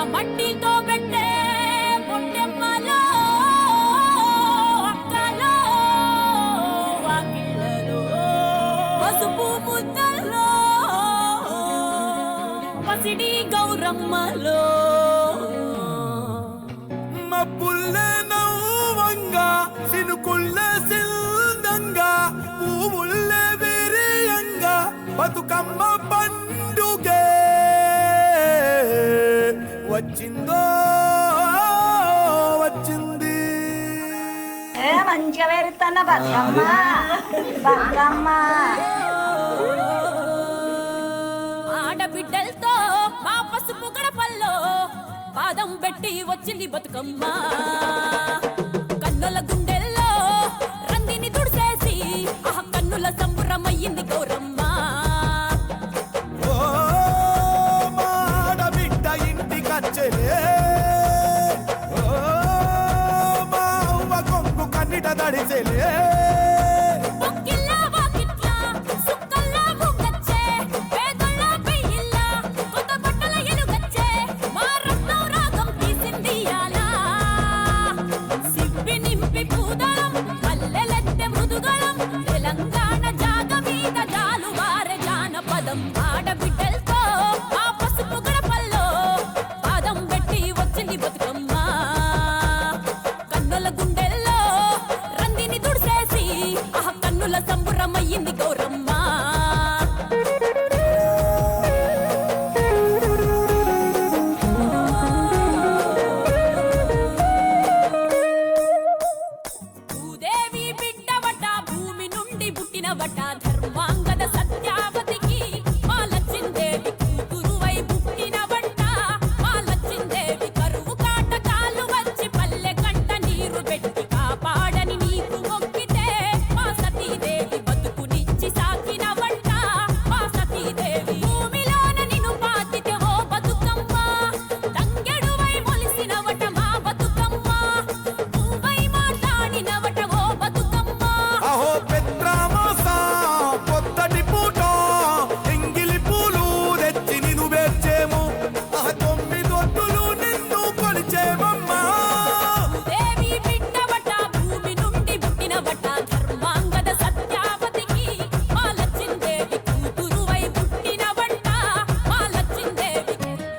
మట్టితో పెట్టే పొట్టెమ్మలో అక్కలో వాకిళ్ళలో పసుపు ముద్దలో పసిడి గౌరమ్మలో మబ్బుల్లే నవ్వంగా సినుకుల్లే సిల్దంగా పువ్వుల్లే విరియంగా బతుకమ్మ పండుగే వచ్చిందో వచ్చింది ఏ మంచిగా వేరుతున్న బతుకమ్మ బతుకమ్మ ఆడబిడ్డలతో మా పసుపు గడపల్లో పాదం పెట్టి వచ్చింది బతుకమ్మ కన్నుల గుండెల్లో రందిని తుడిసేసి ఆ కన్నుల సంబురమయ్యింది గౌరమ్మ ఓ మాడబిడ్డ ఇంటికచ్చలే ఓ మా అవ్వ కొంగు కన్నిట దడిచెలే పొక్కిళ్ళ వాకిట్ల, సుక్కల్ల ముగ్గచ్చే, పేదోళ్ళ పెయ్యిళ్ళ, కొత్త బట్టల ఎలుగచ్చే, మా రత్నం రాగం తీసింది ఇయాల. సిప్పి నింపి పూదళం, పల్లెలెత్తె మృదుగళం, తెలంగాణ జాగ మీద జాలువారె జానపదం. ఆడబిడ్డలతో ఆ పసుపు గడపల్లో పాదం పెట్టి వచ్చింది బతుకమ్మ కన్నుల గుండెల్లో రందిని తుడిసేసి ఆ కన్నుల సంబురమయ్యింది గౌరమ్మ భూదేవి బిడ్డవట భూమి నుండి పుట్టినవట ధర్మాంగద సత్యావతికి మా లచ్చిందేవి కూతురువై పుట్టినవట మా లచ్చిందేవి కరువు కాటకాలు వచ్చి పల్లె కంట నీరు పెట్టి కాపాడని నీకు మొక్కితే మా సతీదేవి బతుకునిచ్చి సాకినవట మా సతీదేవి భూమిలోన నిన్ను పాతితే ఓ బతుకమ్మ తంగెడువై మొలిసినవట మా బతుకమ్మ నువ్వై మాట్లాడినవట ఓ బతుకమ్మ అహో పెత్రామాస పొత్తటి పూట ఎంగిలి పూలు తెచ్చి నిన్ను వేర్చేము ఆ తొమ్మిదొట్టులు నిన్ను కొలిచేమమ్మా దేవి బిడ్డవట భూమి నుండి పుట్టినవట ధర్మాంగద సత్యావతికి మా లచ్చిందేవి కూతురువై పుట్టినవట మా లచ్చిందేవి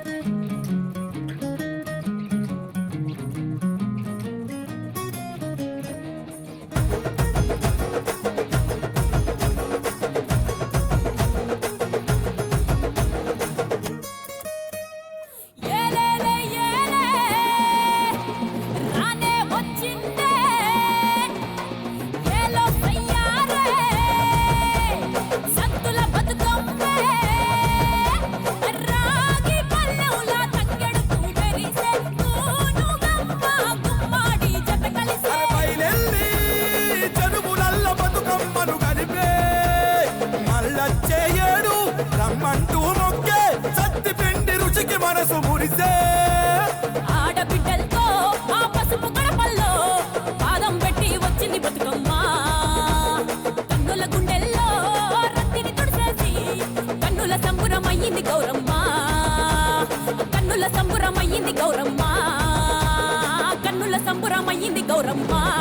ఏలేలే ఏలే రానే వచ్చిందే ఏలో సయ్యారే సంతుల బతుకమ్మే రాగి పల్లెవుల తంగెడు పూగరిసే కూనుగమ్మ గుమ్మాడి జత కలిసే బయలెల్లి చదువులల్ల బతుకమ్మను కలిపే మళ్ళచ్చే ఏడు రమ్మంటూ మొక్కే సత్తి పిండి రుచికి మనసు మురిసే ఆడబిడ్డలతో ఆ పసుపు గడపల్లో పాదం పెట్టి వచ్చింది బతుకమ్మ కన్నుల గుండెల్లో రత్తిని తుడిసేసి కన్నుల సంబురమయ్యింది గౌరమ్మ కన్నుల సంబురమయ్యింది గౌరమ్మ కన్నుల సంబురమయ్యింది గౌరమ్మ